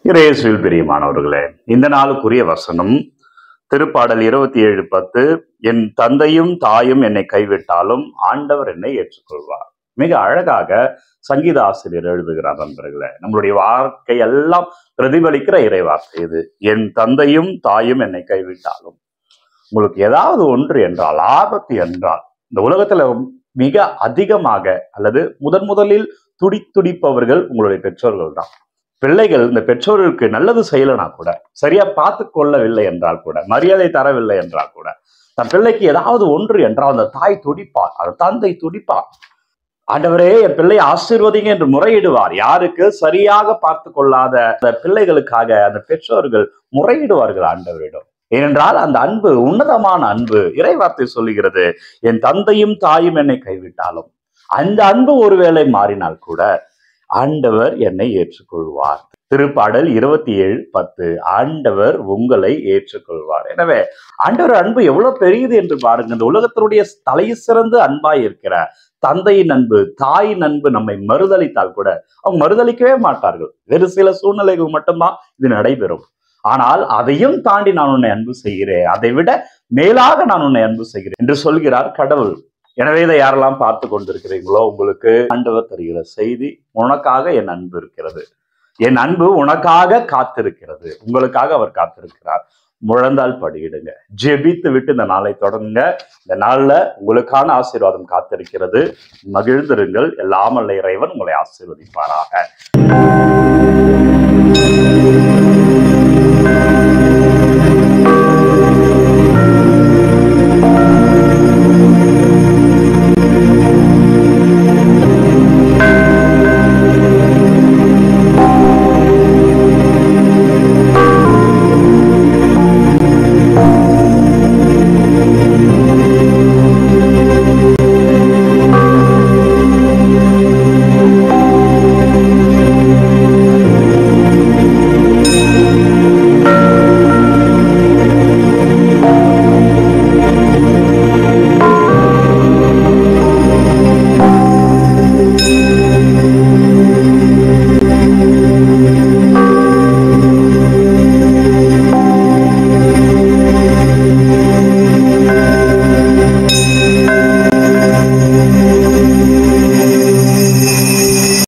இறையேசுவில் பிரியமானவர்களே இந்த நாளுக்குரிய வசனம் திருப்பாடல் இருபத்தி ஏழு பத்து என் தந்தையும் தாயும் என்னை கைவிட்டாலும் ஆண்டவர் என்னை ஏற்றுக்கொள்வார் மிக அழகாக சங்கீத ஆசிரியர் எழுதுகிறார் நண்பர்களே நம்மளுடைய வாழ்க்கை எல்லாம் பிரதிபலிக்கிற இறை வார்த்தை இது என் தந்தையும் தாயும் என்னை கைவிட்டாலும் உங்களுக்கு ஏதாவது ஒன்று என்றால் ஆபத்து என்றால் இந்த உலகத்துல மிக அதிகமாக அல்லது முதன் முதலில் துடி துடிப்பவர்கள் உங்களுடைய பெற்றோர்கள் தான் பிள்ளைகள் இந்த பெற்றோர்களுக்கு நல்லது செய்யலைனா கூட சரியா பார்த்து கொள்ளவில்லை என்றால் கூட மரியாதை தரவில்லை என்றால் கூட தன் பிள்ளைக்கு ஏதாவது ஒன்று என்றால் அந்த தாய் துடிப்பார் அந்த தந்தை துடிப்பார் ஆண்டவரே என் பிள்ளை ஆசீர்வதிங்க என்று முறையிடுவார் யாருக்கு சரியாக பார்த்து கொள்ளாத அந்த பிள்ளைகளுக்காக அந்த பெற்றோர்கள் முறையிடுவார்கள் ஆண்டவரிடம் ஏனென்றால் அந்த அன்பு உன்னதமான அன்பு இறைவார்த்தை சொல்லுகிறது என் தந்தையும் தாயும் என்னை கைவிட்டாலும் அந்த அன்பு ஒருவேளை மாறினால் கூட ஆண்டவர் என்னை ஏற்றுக்கொள்வார் திருப்பாடல் இருபத்தி ஏழு பத்து ஆண்டவர் உங்களை ஏற்றுக்கொள்வார் எனவே ஆண்டவர் அன்பு எவ்வளவு பெரியது என்று பாருங்க இந்த உலகத்தினுடைய தலை சிறந்த அன்பாய் இருக்கிற தந்தையின் அன்பு தாயின் அன்பு நம்மை மறுதளித்தால் கூட அவங்க மறுதளிக்கவே மாட்டார்கள் வேறு சில சூழ்நிலைகள் மட்டும்தான் இது நடைபெறும் ஆனால் அதையும் தாண்டி நான் உன்னை அன்பு செய்கிறேன் அதை விட மேலாக நான் உன்னை அன்பு செய்கிறேன் என்று சொல்கிறார் கடவுள் எனவே இதை யாரெல்லாம் பார்த்து கொண்டிருக்கிறீங்களோ உங்களுக்கு ஆண்டவர் தருகிற செய்தி உனக்காக என் அன்பு இருக்கிறது என் அன்பு உனக்காக காத்திருக்கிறது உங்களுக்காக அவர் காத்திருக்கிறார் முழந்தால் படியிடுங்க ஜெபித்து விட்டு இந்த நாளை தொடங்குங்க இந்த நாள்ல உங்களுக்கான ஆசீர்வாதம் காத்திருக்கிறது மகிழ்ந்திருங்கள் எல்லாமல்ல இறைவன் உங்களை ஆசீர்வதிப்பாராக